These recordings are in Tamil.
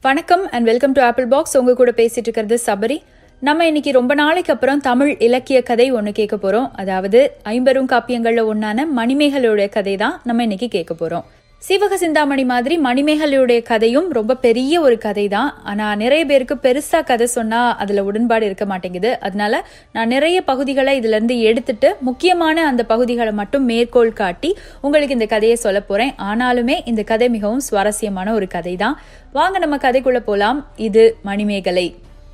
வணக்கம் and welcome to Apple Box உங்க கூட பேசிட்டு இருக்கிறது சபரி நம்ம இன்னைக்கு ரொம்ப நாளைக்கு அப்புறம் தமிழ் இலக்கிய கதை ஒன்று கேட்க போறோம் அதாவது ஐம்பெரும் காப்பியங்கள்ல ஒன்னான மணிமேகலையுடைய கதை தான் நம்ம இன்னைக்கு கேட்க போறோம் சீவக சிந்தாமணி மாதிரி மணிமேகலையுடைய கதையும் ரொம்ப பெரிய ஒரு கதை தான் ஆனா நிறைய பேருக்கு பெருசா கதை சொன்னா அதுல உடன்பாடு இருக்க மாட்டேங்குது அதனால நான் நிறைய பகுதிகளை இதுல இருந்து எடுத்துட்டு முக்கியமான அந்த பகுதிகளை மட்டும் மேற்கோள் காட்டி உங்களுக்கு இந்த கதையை சொல்ல போறேன் ஆனாலுமே இந்த கதை மிகவும் சுவாரஸ்யமான ஒரு கதை தான் வாங்க நம்ம கதைக்குள்ள போலாம் இது மணிமேகலை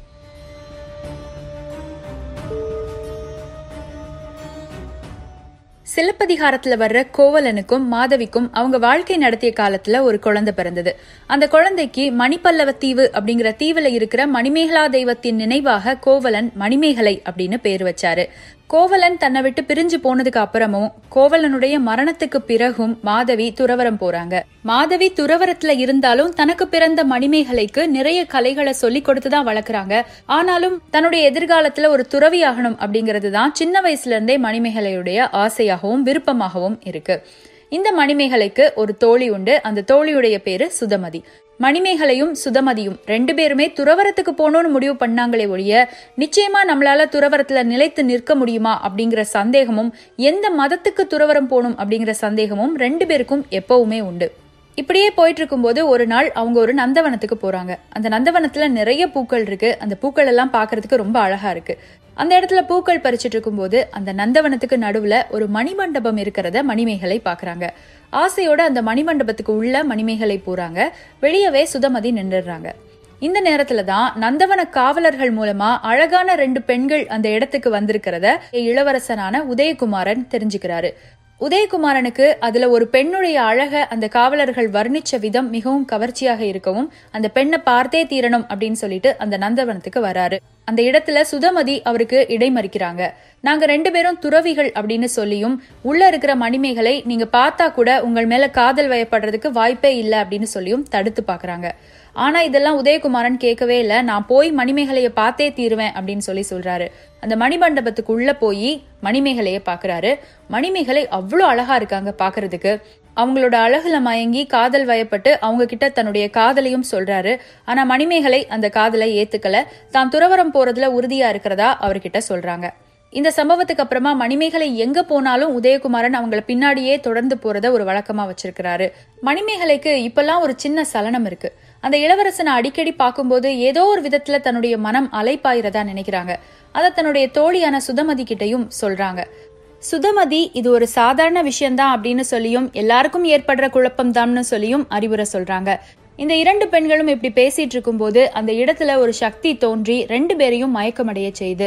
சிலப்பதிகாரத்துல வர்ற கோவலனுக்கும் மாதவிக்கும் அவங்க வாழ்க்கை நடத்திய காலத்துல ஒரு குழந்தை பிறந்தது அந்த குழந்தைக்கு மணிப்பல்லவ தீவு அப்படிங்கிற தீவுல இருக்கிற மணிமேகலா தெய்வத்தின் நினைவாக கோவலன் மணிமேகலை அப்படின்னு பேர் வச்சாரு கோவலன் தன்னை விட்டு பிரிஞ்சு போனதுக்கு அப்புறமும் கோவலனுடைய மரணத்துக்கு பிறகும் மாதவி துறவரம் போறாங்க மாதவி துறவரத்துல இருந்தாலும் தனக்கு பிறந்த மணிமேகலைக்கு நிறைய கலைகளை சொல்லி கொடுத்துதான் வளர்க்குறாங்க ஆனாலும் தன்னுடைய எதிர்காலத்துல ஒரு துறவி ஆகணும் அப்படிங்கிறது தான் சின்ன வயசுல இருந்தே மணிமேகலையுடைய ஆசையாகவும் விருப்பமாகவும் இருக்கு இந்த மணிமேகலைக்கு ஒரு தோழி உண்டு அந்த தோழியுடைய பேரு சுதமதி மணிமேகலையும் சுதமதியும் ரெண்டு பேருமே துறவரத்துக்கு போகணும்னு முடிவு பண்ணாங்களே ஒழிய நிச்சயமா நம்மளால துறவரத்துல நிலைத்து நிற்க முடியுமா அப்படிங்கிற சந்தேகமும் எந்த மதத்துக்கு துறவரம் போகணும் அப்படிங்கிற சந்தேகமும் ரெண்டு பேருக்கும் எப்பவுமே உண்டு இப்படியே போயிட்டு இருக்கும்போது ஒரு நாள் அவங்க ஒரு நந்தவனத்துக்கு போறாங்க அந்த நந்தவனத்துல நிறைய பூக்கள் இருக்கு அந்த பூக்கள் எல்லாம் பாக்குறதுக்கு ரொம்ப அழகா இருக்கு அந்த இடத்துல பூக்கள் பறிச்சிட்டு இருக்கும்போது அந்த நந்தவனத்துக்கு நடுவுல ஒரு மணிமண்டபம் இருக்கிறத மணிமேகலை பாக்குறாங்க ஆசையோட அந்த மணிமண்டபத்துக்கு உள்ள மணிமேகலை போறாங்க வெளியவே சுதமதி நின்றுடுறாங்க இந்த நேரத்துல தான் நந்தவன காவலர்கள் மூலமா அழகான ரெண்டு பெண்கள் அந்த இடத்துக்கு வந்திருக்கிறத இளவரசனான உதயகுமாரன் தெரிஞ்சுக்கிறாரு உதயகுமாரனுக்கு அதுல ஒரு பெண்ணுடைய அழக அந்த காவலர்கள் வர்ணிச்ச விதம் மிகவும் கவர்ச்சியாக இருக்கவும் அந்த பெண்ணை பார்த்தே தீரணும் அப்படின்னு சொல்லிட்டு அந்த நந்தவனத்துக்கு வராரு அந்த இடத்துல சுதமதி அவருக்கு இடைமறிக்கிறாங்க நாங்க ரெண்டு பேரும் துறவிகள் அப்படின்னு சொல்லியும் உள்ள இருக்கிற மணிமேகலை நீங்க பார்த்தா கூட உங்கள் மேல காதல் வயப்படுறதுக்கு வாய்ப்பே இல்லை அப்படின்னு சொல்லியும் தடுத்து பாக்குறாங்க ஆனா இதெல்லாம் உதயகுமாரன் கேட்கவே இல்லை நான் போய் மணிமேகலைய பார்த்தே தீருவேன் அப்படின்னு சொல்லி சொல்றாரு அந்த மணிமண்டபத்துக்கு உள்ள போய் மணிமேகலைய பாக்குறாரு மணிமேகலை அவ்வளோ அழகா இருக்காங்க பாக்குறதுக்கு அவங்களோட அழகுல மயங்கி காதல் வயப்பட்டு அவங்க கிட்ட தன்னுடைய காதலையும் சொல்றாரு ஆனா மணிமேகலை அந்த காதலை ஏத்துக்கல தான் துறவரம் போறதுல உறுதியா இருக்கிறதா அவர்கிட்ட சொல்றாங்க இந்த சம்பவத்துக்கு அப்புறமா மணிமேகலை எங்க போனாலும் உதயகுமாரன் அவங்கள பின்னாடியே தொடர்ந்து போறத ஒரு வழக்கமா வச்சிருக்கிறாரு மணிமேகலைக்கு இப்பெல்லாம் ஒரு சின்ன சலனம் இருக்கு அந்த இளவரசனை அடிக்கடி பார்க்கும்போது ஏதோ ஒரு விதத்துல தன்னுடைய மனம் அலைப்பாயிரதா நினைக்கிறாங்க அதை தன்னுடைய தோழியான சுதமதி கிட்டையும் சொல்றாங்க சுதமதி இது ஒரு சாதாரண விஷயம்தான் அப்படின்னு சொல்லியும் எல்லாருக்கும் ஏற்படுற குழப்பம் தான்னு சொல்லியும் அறிவுரை சொல்றாங்க இந்த இரண்டு பெண்களும் இப்படி பேசிட்டு இருக்கும்போது அந்த இடத்துல ஒரு சக்தி தோன்றி ரெண்டு பேரையும் மயக்கமடைய செய்து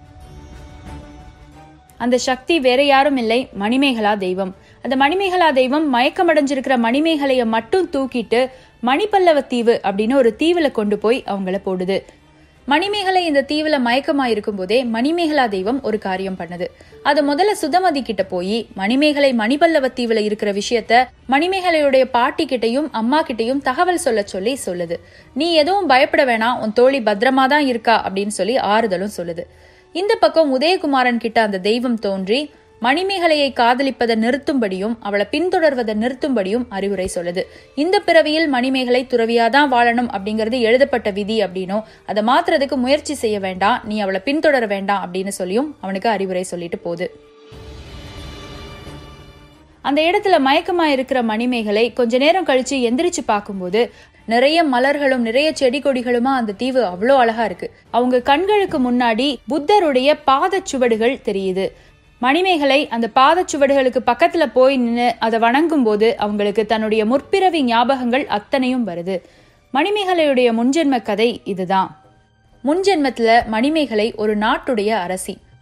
அந்த சக்தி வேற யாரும் இல்லை மணிமேகலா தெய்வம் அந்த மணிமேகலா தெய்வம் மயக்கமடைஞ்சிருக்கிற மணிமேகலைய மட்டும் தூக்கிட்டு மணிப்பல்லவ தீவு அப்படின்னு ஒரு தீவுல கொண்டு போய் அவங்கள போடுது மணிமேகலை இந்த தீவுல மயக்கமா இருக்கும் போதே மணிமேகலா தெய்வம் ஒரு காரியம் பண்ணுது அது முதல்ல சுதமதி கிட்ட போய் மணிமேகலை மணிபல்லவ தீவுல இருக்கிற விஷயத்த மணிமேகலையுடைய பாட்டி கிட்டையும் அம்மா கிட்டையும் தகவல் சொல்ல சொல்லி சொல்லுது நீ எதுவும் பயப்பட வேணாம் உன் தோழி பத்திரமா தான் இருக்கா அப்படின்னு சொல்லி ஆறுதலும் சொல்லுது இந்த பக்கம் உதயகுமாரன் கிட்ட அந்த தெய்வம் தோன்றி மணிமேகலையை காதலிப்பதை நிறுத்தும்படியும் அவளை பின்தொடர்வதை நிறுத்தும்படியும் அறிவுரை சொல்லுது இந்த பிறவியில் மணிமேகலை துறவியாதான் வாழணும் அப்படிங்கிறது எழுதப்பட்ட விதி அப்படின்னும் அதை மாத்துறதுக்கு முயற்சி செய்ய வேண்டாம் நீ அவளை பின்தொடர வேண்டாம் அப்படின்னு சொல்லியும் அவனுக்கு அறிவுரை சொல்லிட்டு போகுது அந்த இடத்துல மயக்கமா இருக்கிற மணிமேகலை கொஞ்ச நேரம் கழிச்சு எந்திரிச்சு பார்க்கும்போது நிறைய மலர்களும் நிறைய செடி கொடிகளுமா அந்த தீவு அவ்வளோ அழகா இருக்கு அவங்க கண்களுக்கு முன்னாடி புத்தருடைய பாதச்சுவடுகள் தெரியுது மணிமேகலை அந்த பாதச்சுவடுகளுக்கு பக்கத்துல போய் நின்று அதை வணங்கும் போது அவங்களுக்கு தன்னுடைய முற்பிறவி ஞாபகங்கள் அத்தனையும் வருது மணிமேகலையுடைய முன்ஜென்ம கதை இதுதான் முன்ஜென்மத்துல மணிமேகலை ஒரு நாட்டுடைய அரசி